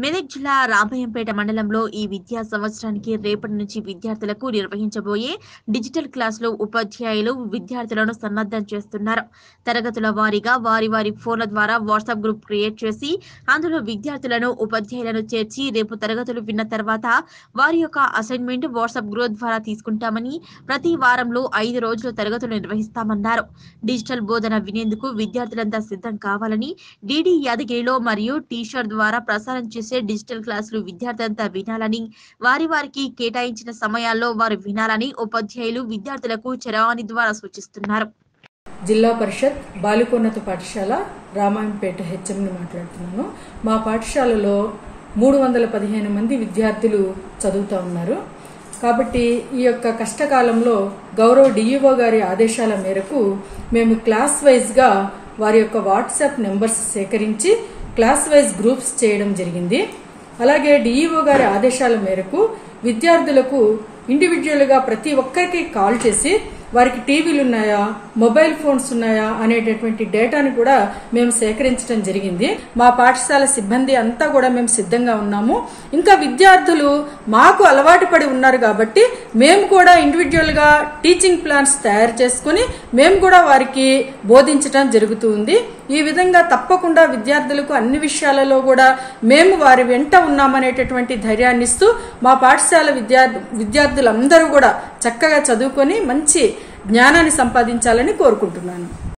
మెదక్ జిల్లా రామయ్యంపేట మండలంలో ఈ విద్యా సంవత్సరానికి రేపటి నుంచి విద్యార్థులకు నిర్వహించబోయే డిజిటల్ క్లాసులు ఉపాధ్యాయులు విద్యార్థులను సన్నద్ధం చేస్తున్నారు తరగతుల వారీగా వారి వారి ఫోన్ల ద్వారా వాట్సాప్ గ్రూప్ క్రియేట్ చేసి అందులో విద్యార్థులను ఉపాధ్యాయులను చేర్చి రేపు తరగతులు విన్న తర్వాత వారి యొక్క అసైన్మెంట్ వాట్సాప్ గ్రూప్ ద్వారా తీసుకుంటామని ప్రతి వారంలో ఐదు రోజులు తరగతులు నిర్వహిస్తామన్నారు డిజిటల్ బోధన వినేందుకు విద్యార్థులంతా సిద్ధం కావాలని డిడి యాదగిరిలో మరియు టీషర్ట్ ద్వారా ప్రసారం చేసే డిజిటల్ క్లాసులు విద్యార్థులంతా వినాలని వారి వారికి కేటాయించిన సమయాల్లో వారు వినాలని ఉపాధ్యాయులు విద్యార్థులకు చరవాణి ద్వారా సూచిస్తున్నారు జిల్లా పరిషత్ బాలికోన్నత పాఠశాల రామాయంపేట హెచ్ఎంని మాట్లాడుతున్నాను మా పాఠశాలలో మూడు వందల పదిహేను మంది విద్యార్థులు చదువుతూ ఉన్నారు కాబట్టి ఈ యొక్క కష్టకాలంలో గౌరవ డిఈఓ గారి ఆదేశాల మేరకు మేము క్లాస్ వైజ్గా వారి యొక్క వాట్సాప్ నెంబర్స్ సేకరించి క్లాస్ వైజ్ గ్రూప్స్ చేయడం జరిగింది అలాగే డిఈఓ గారి ఆదేశాల మేరకు విద్యార్థులకు ఇండివిజువల్గా ప్రతి ఒక్కరికి కాల్ చేసి వారికి టీవీలు ఉన్నాయా మొబైల్ ఫోన్స్ ఉన్నాయా అనేటటువంటి డేటాను కూడా మేము సేకరించడం జరిగింది మా పాఠశాల సిబ్బంది అంతా కూడా మేము సిద్ధంగా ఉన్నాము ఇంకా విద్యార్థులు మాకు అలవాటు పడి ఉన్నారు కాబట్టి మేము కూడా ఇండివిజువల్గా టీచింగ్ ప్లాన్స్ తయారు చేసుకుని మేము కూడా వారికి బోధించడం జరుగుతుంది ఈ విధంగా తప్పకుండా విద్యార్థులకు అన్ని విషయాలలో కూడా మేము వారి వెంట ఉన్నామనేటటువంటి ధైర్యాన్ని ఇస్తూ మా పాఠశాల విద్యార్థి విద్యార్థులందరూ కూడా చక్కగా చదువుకొని మంచి జ్ఞానాన్ని సంపాదించాలని కోరుకుంటున్నాను